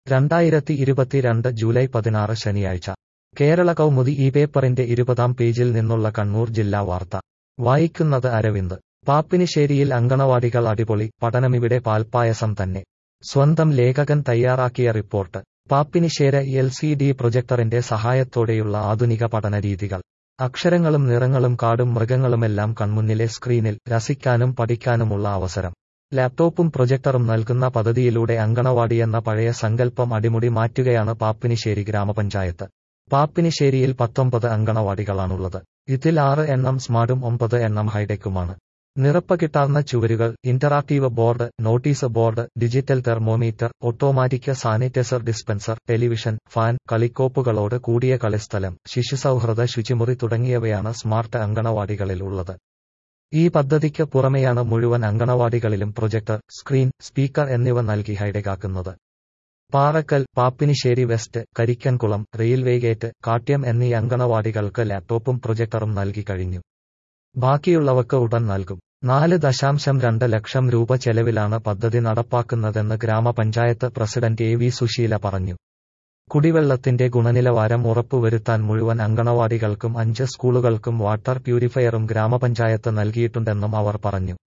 രണ്ടായിരത്തി ഇരുപത്തിരണ്ട് ജൂലൈ പതിനാറ് ശനിയാഴ്ച കേരള കൗമുദി ഈ പേപ്പറിന്റെ ഇരുപതാം പേജിൽ നിന്നുള്ള കണ്ണൂർ ജില്ലാ വാർത്ത വായിക്കുന്നത് അരവിന്ദ് പാപ്പിനിശ്ശേരിയിൽ അങ്കണവാടികൾ അടിപൊളി പഠനമിവിടെ പാൽപ്പായസം തന്നെ സ്വന്തം ലേഖകൻ തയ്യാറാക്കിയ report Pappinissery L C D പ്രൊജക്ടറിന്റെ സഹായത്തോടെയുള്ള ആധുനിക പഠന രീതികൾ അക്ഷരങ്ങളും നിറങ്ങളും കാടും മൃഗങ്ങളുമെല്ലാം കൺമുന്നിലെ സ്ക്രീനിൽ രസിക്കാനും പഠിക്കാനുമുള്ള അവസരം ലാപ്ടോപ്പും പ്രൊജക്ടറും നൽകുന്ന പദ്ധതിയിലൂടെ അങ്കണവാടിയെന്ന പഴയ സങ്കല്പം അടിമുടി മാറ്റുകയാണ് പാപ്പിനിശ്ശേരി ഗ്രാമപഞ്ചായത്ത് പാപ്പിനിശ്ശേരിയിൽ പത്തൊമ്പത് അങ്കണവാടികളാണുള്ളത് ഇതിൽ ആറ് എണ്ണം സ്മാർട്ടും ഒമ്പത് എണ്ണം ഹൈടെക്കുമാണ് നിറപ്പകിട്ടാർന്ന ചുവരുകൾ interactive board notice board digital thermometer automatic sanitiser dispenser television fan കളിക്കോപ്പുകളോട് കൂടിയ കളിസ്ഥലം ശിശുസൗഹൃദ ശുചിമുറി തുടങ്ങിയവയാണ് സ്മാർട്ട് അങ്കണവാടികളിൽ ഉള്ളത് ഈ പദ്ധതിക്ക് പുറമെയാണ് മുഴുവൻ അങ്കണവാടികളിലും പ്രൊജക്ടർ സ്ക്രീൻ സ്പീക്കർ എന്നിവ നൽകി ഹൈടെക്കാക്കുന്നത് Parakkal Pappinissery west Karikkankulam railway gate Kattyam എന്നീ അങ്കണവാടികൾക്ക് ലാപ്ടോപ്പും പ്രൊജക്ടറും നൽകി കഴിഞ്ഞു ബാക്കിയുള്ളവക്ക് ഉടൻ നൽകും നാല് ദശാംശം രണ്ട് ലക്ഷം രൂപ ചെലവിലാണ് പദ്ധതി നടപ്പാക്കുന്നതെന്ന് ഗ്രാമപഞ്ചായത്ത് പ്രസിഡന്റ് എ വി സുശീല പറഞ്ഞു കുടിവെള്ളത്തിന്റെ ഗുണനിലവാരം ഉറപ്പുവരുത്താൻ മുഴുവൻ അങ്കണവാടികൾക്കും അഞ്ച് സ്കൂളുകൾക്കും വാട്ടർ പ്യൂരിഫയറും ഗ്രാമപഞ്ചായത്ത് നൽകിയിട്ടുണ്ടെന്നും അവർ പറഞ്ഞു